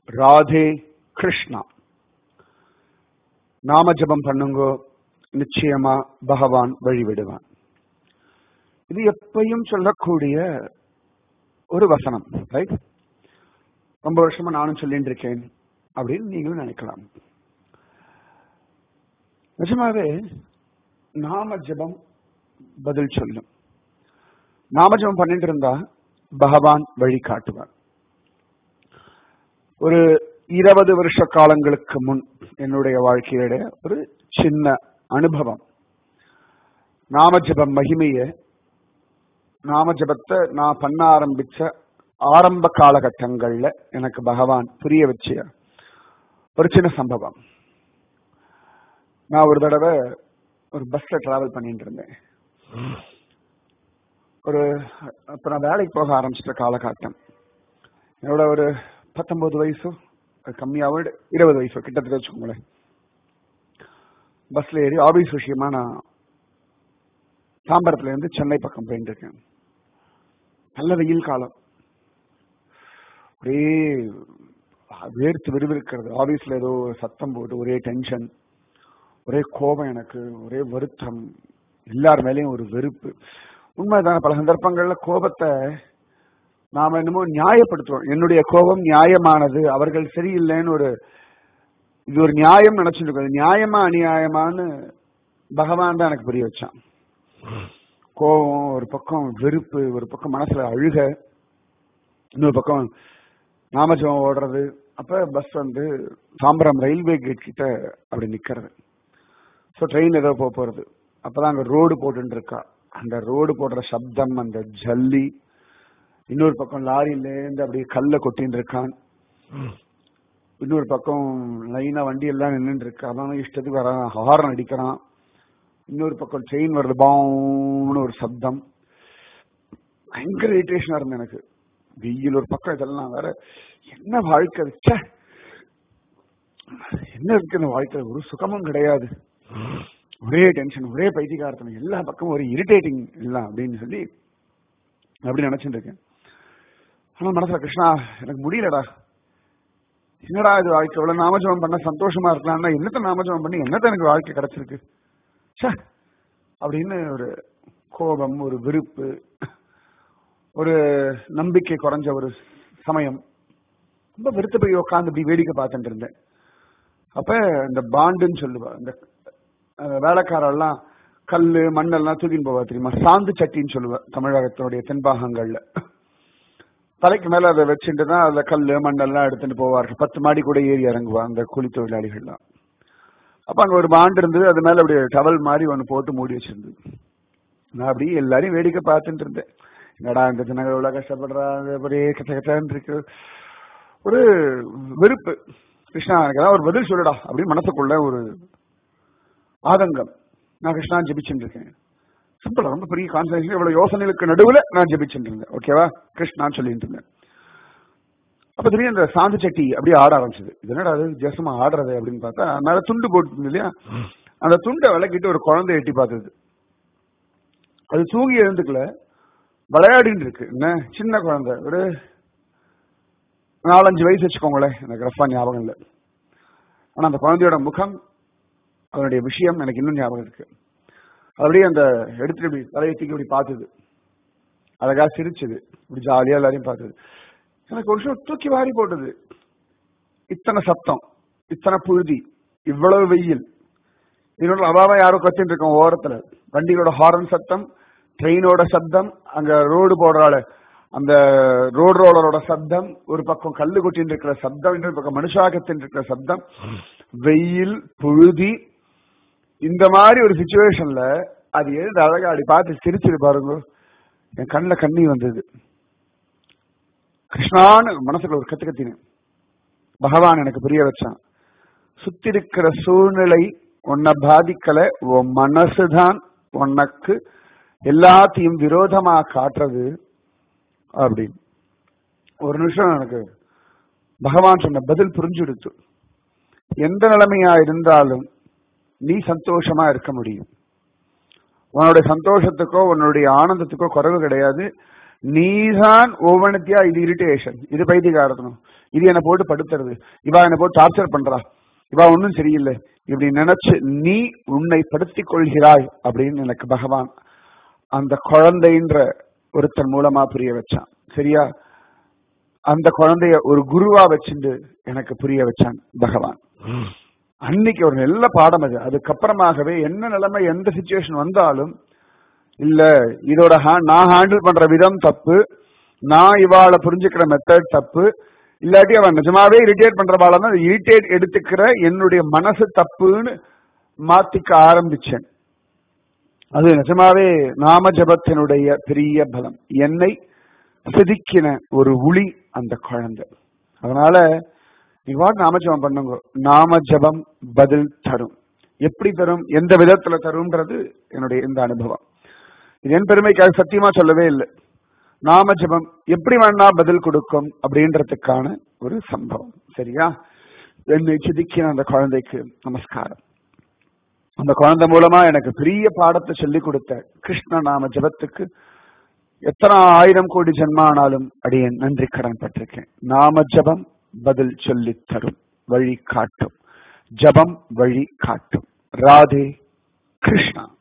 ராதே கிருஷ்ணா நாம ஜபம் பண்ணுங்கோ நிச்சயமா பகவான் வழிவிடுவான் இது எப்பையும் சொல்லக்கூடிய ஒரு வசனம் ரைட் ரொம்ப வருஷமா நானும் சொல்லிட்டு இருக்கேன் அப்படின்னு நீங்களும் நினைக்கலாம் நிஜமாவே நாம ஜபம் பதில் சொல்லும் நாம ஜபம் பண்ணிட்டு இருந்தா பகவான் வழி காட்டுவார் ஒரு இருபது வருஷ காலங்களுக்கு முன் என்னுடைய வாழ்க்கையில ஒரு சின்ன அனுபவம் நாம ஜபம் மகிமைய நாம ஜபத்தை நான் பண்ண ஆரம்பிச்ச ஆரம்ப காலகட்டங்கள்ல எனக்கு பகவான் புரிய வச்ச ஒரு சின்ன சம்பவம் நான் ஒரு தடவை ஒரு பஸ்ல டிராவல் பண்ணிட்டு இருந்தேன் ஒரு அப்ப நான் வேலைக்கு போக ஆரம்பிச்சிட்ட காலகட்டம் என்னோட ஒரு பத்தொன்பது வயசு கம்மியாவோட இருபது வயசு கிட்டத்தட்ட வச்சுக்கோங்களேன் பஸ்ல ஏறி ஆபீஸ் விஷயமா நான் தாம்பரத்துல இருந்து சென்னை பக்கம் போயிட்டு இருக்கேன் நல்ல வெயில் காலம் ஒரே வேர்த்து விறுவிறுக்கிறது ஆபீஸ்ல ஏதோ சத்தம் போட்டு ஒரே டென்ஷன் ஒரே கோபம் எனக்கு ஒரே வருத்தம் எல்லார் மேலேயும் ஒரு வெறுப்பு உண்மைதான பல சந்தர்ப்பங்கள்ல கோபத்தை நாம என்னமோ நியாயப்படுத்துவோம் என்னுடைய கோபம் நியாயமானது அவர்கள் சரியில்லைன்னு ஒரு இது ஒரு நியாயம் நினைச்சிட்டு இருக்கோம் நியாயமா அநியாயமான்னு பகவான் தான் எனக்கு புரிய வச்சான் கோபம் ஒரு பக்கம் வெறுப்பு ஒரு பக்கம் மனசுல அழுக இன்னொரு பக்கம் நாமஜபம் ஓடுறது அப்ப பஸ் வந்து தாம்பரம் ரயில்வே கேட் கிட்ட அப்படி நிக்கிறது ஸோ ட்ரெயின் ஏதோ போக போறது அப்பதான் அங்க ரோடு போட்டு இருக்கா அந்த ரோடு போடுற சப்தம் அந்த ஜல்லி இன்னொரு பக்கம் லாரியிலேருந்து அப்படியே கல்ல கொட்டின்னு இருக்கான் இன்னொரு பக்கம் லைனா வண்டி எல்லாம் நின்றுட்டு இருக்கு அவன் இஷ்டத்துக்கு வரான் ஹார்ன் அடிக்கிறான் இன்னொரு பக்கம் ட்ரெயின் வருது பாவுன்னு ஒரு சப்தம் பயங்கர இரிட்டேஷனா இருந்தது எனக்கு வெயில் ஒரு பக்கம் இதெல்லாம் வேற என்ன வாழ்க்கை ச்சே என்ன இருக்கு இந்த வாழ்க்கை ஒரு சுகமும் கிடையாது ஒரே டென்ஷன் ஒரே பைத்தியகாரத்தனம் எல்லா பக்கமும் ஒரு இரிட்டேட்டிங் எல்லாம் அப்படின்னு சொல்லி அப்படி நினைச்சிட்டு இருக்கேன் ஆனா மனசுல கிருஷ்ணா எனக்கு முடியலடா என்னடா இது வாழ்க்கை இவ்வளவு நாமஜபம் பண்ண சந்தோஷமா இருக்கலாம்னா என்னத்த நாமஜபம் பண்ணி என்னத்த எனக்கு வாழ்க்கை கிடைச்சிருக்கு ச்சே அப்படின்னு ஒரு கோபம் ஒரு விருப்பு ஒரு நம்பிக்கை குறைஞ்ச ஒரு சமயம் ரொம்ப வெறுத்து போய் உட்காந்து இப்படி வேடிக்கை பார்த்துட்டு இருந்தேன் அப்ப இந்த பாண்டுன்னு சொல்லுவா இந்த வேலைக்காரெல்லாம் கல்லு மண்ணெல்லாம் தூக்கின்னு போவா தெரியுமா சாந்து சட்டின்னு சொல்லுவா தமிழகத்தினுடைய தென்பாகங்கள்ல தலைக்கு மேல அதை வச்சுட்டு தான் அதுல கல்லு மண்ணெல்லாம் எடுத்துட்டு போவார்கள் பத்து மாடி கூட ஏறி இறங்குவா அந்த கூலி தொழிலாளிகள்லாம் அப்ப அங்க ஒரு பாண்டு இருந்தது அது மேல அப்படியே டவல் மாதிரி ஒன்னு போட்டு மூடி வச்சிருந்தது நான் அப்படியே எல்லாரையும் வேடிக்கை பார்த்துட்டு இருந்தேன் என்னடா இந்த ஜனங்கள் எவ்வளவு கஷ்டப்படுறாங்க ஒரே கச்ச கச்சான்னு இருக்கு ஒரு வெறுப்பு கிருஷ்ணா எனக்கு ஏதாவது ஒரு பதில் சொல்லுடா அப்படின்னு மனசுக்குள்ள ஒரு ஆதங்கம் நான் கிருஷ்ணா ஜெபிச்சுட்டு இருக்கேன் சிம்பிளா ரொம்ப பெரிய கான்சன்ட்ரேஷன் இவ்வளவு யோசனைகளுக்கு நடுவுல நான் ஜெபிச்சுட்டு இருந்தேன் ஓகேவா கிருஷ்ணான்னு சொல்லிட்டு இருந்தேன் அப்ப திடீர்னு அந்த சாந்து சட்டி அப்படியே ஆட ஆரம்பிச்சது இது என்னடா அது ஜெசமா ஆடுறது அப்படின்னு பார்த்தா மேல துண்டு போட்டு இல்லையா அந்த துண்டை விளக்கிட்டு ஒரு குழந்தை எட்டி பார்த்தது அது தூங்கி எழுந்துக்கல விளையாடின்னு இருக்கு என்ன சின்ன குழந்தை ஒரு நாலஞ்சு வயசு வச்சுக்கோங்களேன் எனக்கு ரஃபா ஞாபகம் இல்லை ஆனா அந்த குழந்தையோட முகம் அதனுடைய விஷயம் எனக்கு இன்னும் ஞாபகம் இருக்கு அப்படியே அந்த எடுத்துட்டு இப்படி தலையை தூக்கி இப்படி பார்த்தது அழகா சிரிச்சது இப்படி ஜாலியா எல்லாரையும் பார்த்தது எனக்கு ஒரு விஷயம் தூக்கி வாரி போட்டது இத்தனை சத்தம் இத்தனை புழுதி இவ்வளவு வெயில் இதனோட அவாவா யாரோ கத்தின்னு இருக்கோம் ஓரத்துல வண்டிகளோட ஹாரன் சத்தம் ட்ரெயினோட சப்தம் அங்க ரோடு போடுறாள் அந்த ரோடு ரோலரோட சப்தம் ஒரு பக்கம் கல்லு கொட்டின்னு இருக்கிற சப்தம் இன்னொரு பக்கம் மனுஷாகத்தின் இருக்கிற சப்தம் வெயில் புழுதி இந்த மாதிரி ஒரு சுச்சுவேஷன்ல அது எழுந்து அழகா அப்படி பார்த்து சிரிச்சது பாருங்க என் கண்ணில் கண்ணி வந்தது கிருஷ்ணான்னு மனசுல ஒரு கத்து கத்தினேன் பகவான் எனக்கு புரிய வச்சான் சுத்தி இருக்கிற சூழ்நிலை உன்னை பாதிக்கல உன் மனசுதான் உனக்கு எல்லாத்தையும் விரோதமா காட்டுறது அப்படின்னு ஒரு நிமிஷம் எனக்கு பகவான் சொன்ன பதில் புரிஞ்சுடுத்து எந்த நிலைமையா இருந்தாலும் நீ சந்தோஷமா இருக்க முடியும் உன்னுடைய சந்தோஷத்துக்கோ உன்னுடைய ஆனந்தத்துக்கோ குறைவு கிடையாது நீதான் ஒவ்வொன்றத்தியா இது இரிட்டேஷன் இது பைத்தியகாரத்தனம் இது என்னை போட்டு படுத்துறது இவா என்னை போட்டு டார்ச்சர் பண்றா இவா ஒன்றும் சரியில்லை இப்படி நினைச்சு நீ உன்னை படுத்திக் கொள்கிறாய் அப்படின்னு எனக்கு பகவான் அந்த குழந்தைன்ற ஒருத்தன் மூலமா புரிய வச்சான் சரியா அந்த குழந்தைய ஒரு குருவா வச்சுட்டு எனக்கு புரிய வச்சான் பகவான் அன்னைக்கு ஒரு நல்ல பாடம் அது அதுக்கப்புறமாகவே என்ன நிலைமை எந்த சுச்சுவேஷன் வந்தாலும் இல்ல இதோட ha- நான் ஹேண்டில் பண்ற விதம் தப்பு நான் இவாளை புரிஞ்சுக்கிற மெத்தட் தப்பு இல்லாட்டி அவன் நிஜமாவே இரிட்டேட் பண்றவாள தான் இரிட்டேட் எடுத்துக்கிற என்னுடைய மனசு தப்புன்னு மாத்திக்க ஆரம்பிச்சேன் அது நிஜமாவே நாம ஜபத்தினுடைய பெரிய பலம் என்னை செதுக்கின ஒரு உளி அந்த குழந்தை அதனால இவ்வாறு நாம ஜபம் பண்ணுங்க நாம ஜபம் பதில் தரும் எப்படி தரும் எந்த விதத்துல தரும்ன்றது என்னுடைய இந்த அனுபவம் இது என் பெருமைக்காக சத்தியமா சொல்லவே இல்லை நாம ஜபம் எப்படி வேணா பதில் கொடுக்கும் அப்படின்றதுக்கான ஒரு சம்பவம் சரியா என்னை செதுக்கின அந்த குழந்தைக்கு நமஸ்காரம் அந்த குழந்தை மூலமா எனக்கு பெரிய பாடத்தை சொல்லி கொடுத்த கிருஷ்ண நாம ஜபத்துக்கு எத்தனை ஆயிரம் கோடி ஜென்மானாலும் அடியேன் நன்றி கடன் பட்டிருக்கேன் நாம ஜபம் பதில் சொல்லித் தரும் வழி காட்டும் ஜபம் வழி காட்டும் ராதே கிருஷ்ணா